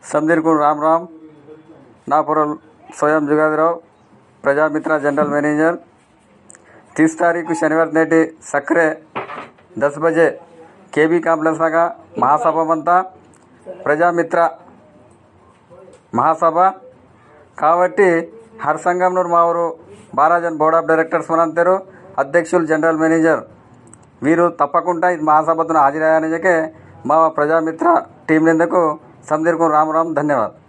समदीर राम राम नापुरल स्वयं जुगादिराव प्रजामित्र general manager तीस तारीख शनिवार नेటి సక్రే दस बजे కేబీ కాంప్లెక్స్ లాగా మహాసభ అంతా ప్రజామిత్ర మహాసభ కాబట్టి హర్ సంఘంలో మా ఊరు బారాజన్ బోర్డ్ ఆఫ్ డైరెక్టర్స్ మనంతరు అధ్యక్షులు జనరల్ మేనేజర్ వీరు తప్పకుండా ఇది మహాసభతో హాజరయ్యానకే మా ప్రజామిత్ర టీం నిందకు సందీర్కు రామ్ రామ్ ధన్యవాదాలు